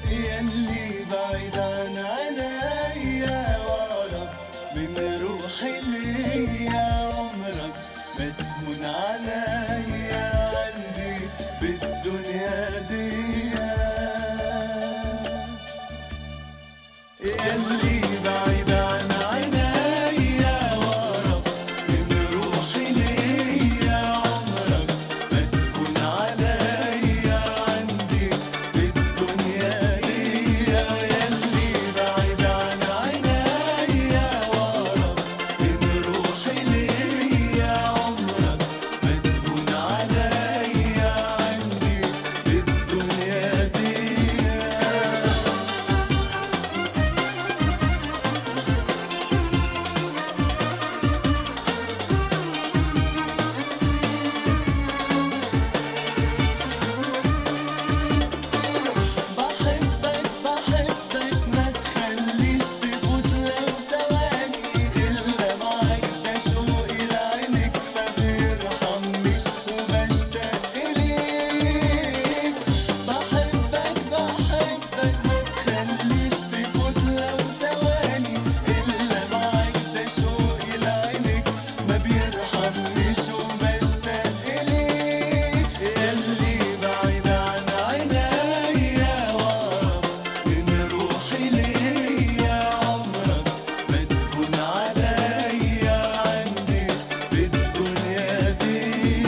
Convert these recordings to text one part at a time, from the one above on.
يلي بعيد عن عنايا ورا من روحي ليا عمرك ما تهون عليا عندي بالدنيا دي يلي بعيد عن عنايا ورا من روحي ليا عمرك ما تكون عليا عندي بالدنيا دي يلي بعيد عن عنايا ورا من روحي ليا عمرك ما تكون عليا عندي بالدنيا دي بحبك بحبك ما تخليش تفوت لو ثواني إلا معاك ده شوقي لعينك ما بيرحمنيش وبشتاق ليك بحبك بحبك ما تخليش تفوت لو ثواني إلا معاك ده شوقي لعينك ما بيرحمنيش وبشتاق ليك يلي بعيد عن عينيا ورا من روحي ليا عمرك ما تكون عليا عندي بالدنيا دي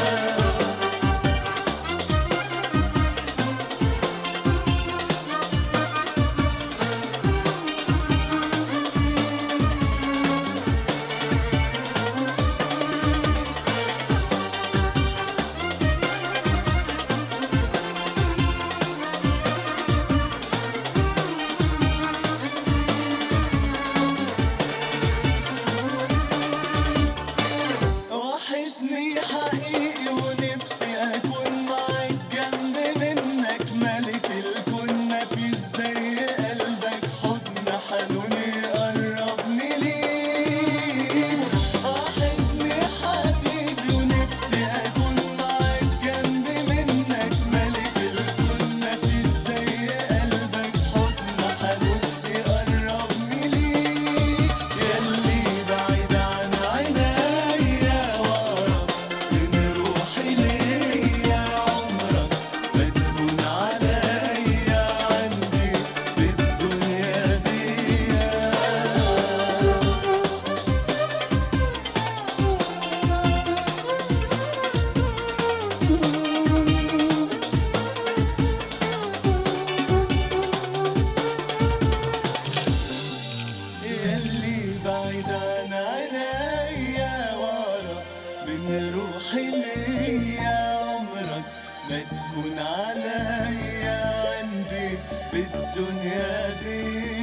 وحشني حقيقي ونفسي اكون معاك جنب منك ملك الكون مفيش زي قلبك حضن حنون يقربني ليك وحشني حبيبي ونفسي اكون معاك جنب منك ملك الكون مفيش زي قلبك حضن حنون يقربني ليك يلي بعيد عن عينيا ورا من روحي ليا عمرك ما تهون عليا عندي بالدنيا دي يلي بعيد عن عينيا ورا من روحي ليا عمرك ما تهون عليا عندي بالدنيا دي